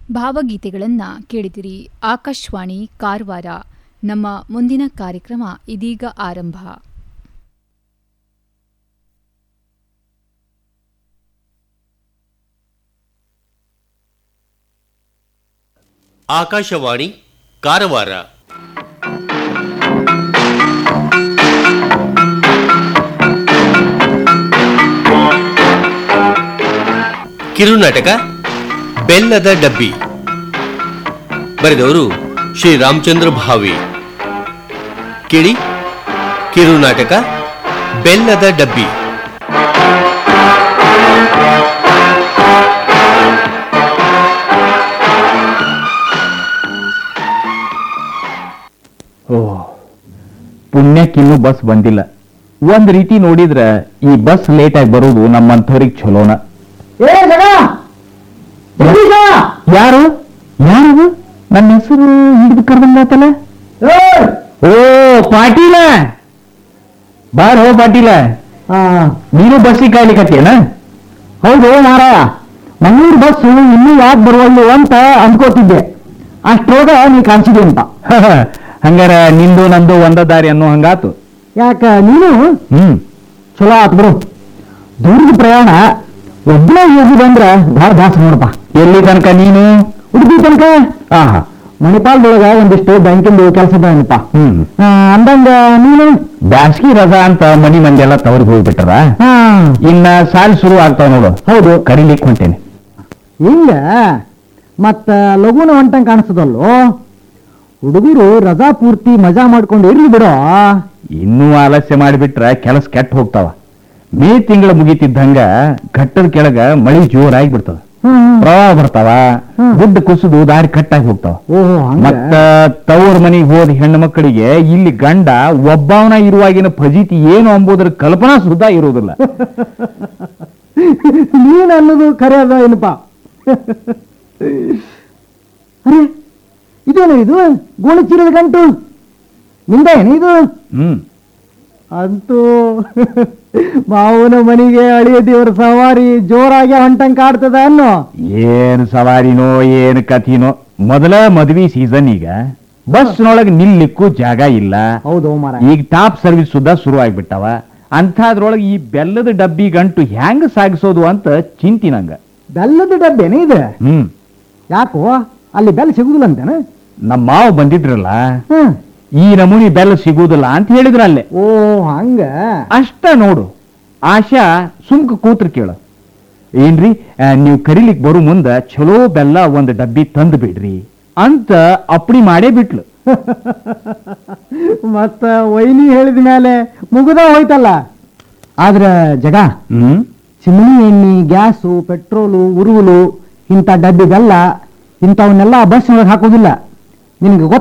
ಭಾವಗೀತೆಗಳನ್ನು ಕೇಳಿದಿರಿ ಆಕಾಶವಾಣಿ ಕಾರವಾರ ನಮ್ಮ ಮುಂದಿನ ಕಾರ್ಯಕ್ರಮ ಇದೀಗ ಆರಂಭ ಆಕಾಶವಾಣಿ ಕಾರವಾರ ಕಿರುನಾಟಕ ಬೆಲ್ಲದ ಡಬ್ಬಿ ಬರೆದವರು ಶ್ರೀ ರಾಮಚಂದ್ರ ಭಾವಿ ಕೇಳಿ ಕಿರುನಾಟಕ ಬೆಲ್ಲದ ಡಬ್ಬಿ ಓ ಪುಣ್ಯಕ್ಕಿನ್ನೂ ಬಸ್ ಬಂದಿಲ್ಲ ಒಂದ್ ರೀತಿ ನೋಡಿದ್ರ ಈ ಬಸ್ ಲೇಟ್ ಆಗಿ ಬರೋದು ನಮ್ಮಂಥವ್ರಿಗೆ ಚಲೋನ ಏ ಜಗ ಜಗದೀಶ! ಯಾರು ಯಾರು ನನ್ನ ಹೆಸರು ಹಿಡಿದು ಕರ್ದಂಗಾತಲ್ಲ ಏ! ಓ ಪಾಟೀಲ ಬಾರೋ ಪಾಟೀಲ ಆ, ನೀನು ಬಸ್ಸಿಗೆ ಕಾಯ್ಲಿಕತ್ತೇನ ಹೌದು ಮಾರಾಯ ಮಂಗಳೂರು ಬಸ್ ಇನ್ನೂ ಯಾಕೆ ಬರುವಲ್ಲು ಅಂತ ಅನ್ಕೋತಿದ್ದೆ ಅಷ್ಟ್ರೊಳಗ ನೀ ಕಾಣಿಸಿದೆ ಅಂತ ಹಂಗಾರ ನಿಂದು ನಂದು ಒಂದ ದಾರಿ ಅನ್ನೋ ಹಂಗಾತು ಯಾಕ ನೀನು ಹ್ಮ್ ಚಲೋ ಆತ್ ಬಿಡು ದೂರದ ಪ್ರಯಾಣ ಒಬ್ಬನೇ ಹೋಗುದಂದ್ರ ಭಾಳ ದಾಸ ನೋಡಪ್ಪ ಎಲ್ಲಿ ತನಕ ನೀನು ಉಡುಪಿ ತನಕ ಆಹಾ ಮಣಿಪಾಲದೊಳಗ ಒಂದಿಷ್ಟು ಬ್ಯಾಂಕಿಂದು ಕೆಲಸದ ಏನಪ್ಪ ಹ್ಮ್ ಅಂದಂಗ ನೀನು ಬ್ಯಾಸ್ಗಿ ರಜಾ ಅಂತ ಮನಿ ಮಂದಿ ಎಲ್ಲ ತವ್ರಿಗೆ ಹೋಗ್ಬಿಟ್ಟಾರ ಹಾ ಇನ್ನ ಸಾಲ್ ಶುರು ಆಗ್ತಾವ ನೋಡು ಹೌದು ಕರಿಲಿಕ್ ಹೊಂಟೇನೆ ಹಿಂಗ ಮತ್ತ ಲಘುನ ಹೊಂಟಂಗ್ ಕಾಣಿಸ್ತದಲ್ಲೋ ಹುಡುಗರು ರಜಾ ಪೂರ್ತಿ ಮಜಾ ಮಾಡ್ಕೊಂಡು ಇರ್ಲಿ ಬಿಡೋ ಇನ್ನೂ ಆಲಸ್ಯ ಮಾಡಿಬಿಟ್ರ ಕೆಲಸ ಕೆಟ್ಟ ಹೋಗ್ತಾವ ಮೇ ತಿಂಗಳ ಮುಗಿತಿದ್ದಂಗ ಘಟ್ಟದ ಕೆಳಗ ಮಳಿ ಜೋರಾಗಿ ಬಿಡ್ತದ ಪ್ರವಾಹ ಬರ್ತಾವ ಹ್ಮ್. ಗುಡ್ಡ ಕುಸಿದು ದಾರಿ ಕಟ್ಟಾಗಿ ಹೋಗ್ತಾವ ಓಹೋ ಹಂಗ ಮತ್ತ ತವ್ರ ಮನೆಗೆ ಹೋದ ಹೆಣ್ಣು ಮಕ್ಕಳಿಗೆ ಇಲ್ಲಿ ಗಂಡ ಒಬ್ಬವನ ಇರುವಾಗಿನ ಫಜೀತಿ ಏನು ಅಂಬುದರ ಕಲ್ಪನಾ ಸುಧಾ ಇರುವುದಿಲ್ಲ ನೀನ್ ಅನ್ನೋದು ಖರೆ ಅದ ಏನಪ್ಪ ಅರೆ ಇದೇನು ಇದು ಗೋಣಿಚೀರದ ಗಂಟು ನಿಂದ ಏನು ಇದು ಹ್ಮ್ ಅಂತೂ ಮಾವನ ಮನೆಗೆ ಅಳಿಯ ದೇವರ ಸವಾರಿ ಜೋರಾಗಿ ಹೊಂಟಂಗ್ ಕಾಡ್ತದ ಅನ್ನೋ ಏನ್ ಸವಾರಿನೋ ಏನ್ ಕಥಿನೋ ಮೊದಲ ಮದ್ವಿ ಸೀಸನ್ ಈಗ ಬಸ್ನೊಳಗ ನಿಲ್ಲಿಕ್ಕೂ ಜಾಗ ಇಲ್ಲ ಹೌದು ಮಾರ ಈಗ ಟಾಪ್ ಸರ್ವಿಸ್ ಸುದ್ದ ಶುರು ಆಗ್ಬಿಟ್ಟಾವ ಅಂಥದ್ರೊಳಗೆ ಈ ಬೆಲ್ಲದ ಡಬ್ಬಿ ಗಂಟು ಹೆಂಗ್ ಸಾಗಿಸೋದು ಅಂತ ಚಿಂತಿ ನಂಗ ಬೆಲ್ಲದ ಡಬ್ಬೇನೆ ಇದು ಹ್ಮ್ ಯಾಕೋ ಅಲ್ಲಿ ಬೆಲ್ಲ ಸಿಗುದಿಲ್ಲ ಅಂತೇನ ನಮ್ಮ ಮಾವ ಬಂದಿದ್ರಲ್ಲ ಹ್ಮ್ ಈ ನಮೂನಿ ಬೆಲ್ಲ ಸಿಗುವುದಿಲ್ಲ ಅಂತ ಹೇಳಿದ್ರ ಅಲ್ಲೇ ಓ ಹಂಗ ಅಷ್ಟ ನೋಡು ಆಶಾ ಸುಮ್ಕ ಕೂತ್ರ ಕೇಳು ಏನ್ರಿ ಆ, ನೀವು ಕರಿಲಿಕ್ ಬರೋ ಮುಂದ ಚಲೋ ಬೆಲ್ಲ ಒಂದ್ ಡಬ್ಬಿ ತಂದು ಬಿಡ್ರಿ ಅಂತ ಅಪ್ಪಡಿ ಮಾಡೇ ಬಿಟ್ಲು ಮತ್ತ ವೈನಿ ಹೇಳಿದ ಮೇಲೆ ಮುಗುದ ಹೋಯ್ತಲ್ಲ ಆದ್ರ ಜಗ ಹ್ಮ್ ಚಿಮಣಿ ಎಣ್ಣೆ ಗ್ಯಾಸು ಪೆಟ್ರೋಲು ಉರುవుಲು ಇಂಥ ಡಬ್ಬಿ ಬೆಲ್ಲ ಇಂಥವನ್ನೆಲ್ಲ ಬಸ್ ಒಳಗೆ ಹಾಕೋದಿಲ್ಲ ನಿನ್ಗೆ